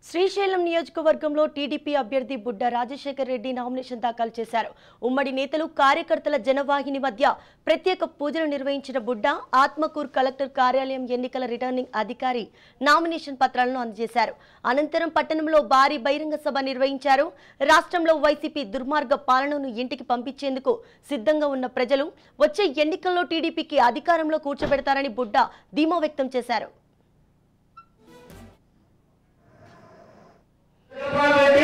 శ్రీశైలం నియోజకవర్గంలో టీడీపీ అభ్యర్థి బుడ్డ రాజశేఖర్ రెడ్డి నామినేషన్ దాఖలు చేశారు ఉమ్మడి నేతలు కార్యకర్తల జనవాహిని మధ్య ప్రత్యేక పూజలు నిర్వహించిన బుడ్డ ఆత్మకూరు కలెక్టర్ కార్యాలయం ఎన్నికల రిటర్నింగ్ అధికారి నామినేషన్ పత్రాలను అందజేశారు అనంతరం పట్టణంలో భారీ బహిరంగ సభ నిర్వహించారు రాష్ట్రంలో వైసీపీ దుర్మార్గ పాలనను ఇంటికి పంపించేందుకు సిద్ధంగా ఉన్న ప్రజలు వచ్చే ఎన్నికల్లో టీడీపీకి అధికారంలో కూర్చోబెడతారని బుడ్డ ధీమా వ్యక్తం చేశారు చెప్పాలంటే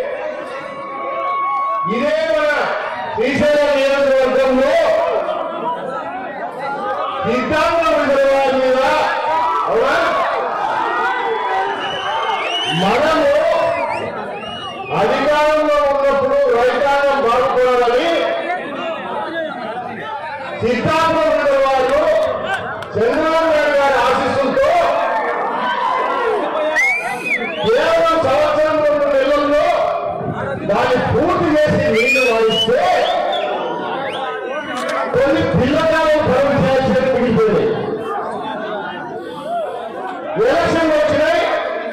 ఇదే మన శ్రీశైలం నియోజకవర్గంలో సిద్ధాంతం విలువల మీద అవునా మనము అధికారంలో ఉన్నప్పుడు రైతాంగం బాగుపడాలని సిద్ధాంతం విలువలు చంద్రబాబు నాయుడు గారి ఆశీస్సులతో కేవలం సంవత్సరం రెండు నెలల్లో దాన్ని పూర్తి చేసి నీళ్లు వాయిస్తే కొన్ని పిల్లకాలం పరుగు చేయాల్సిన మిగిలిపోయింది ఎలక్షన్లు వచ్చినాయి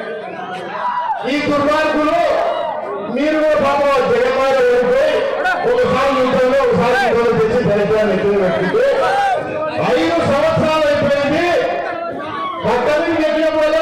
ఈ దుర్మార్గులు మీరు కూడా పాపం జగన్మాల ఓడిపోయి ఒకసారి యుద్ధంలో ఒకసారి యుద్ధంలో తెచ్చి దరిద్రాన్ని ఎత్తులు పెట్టుకుంటే ఐదు సంవత్సరాలు అయిపోయింది పక్కన ఎక్కినప్పుడు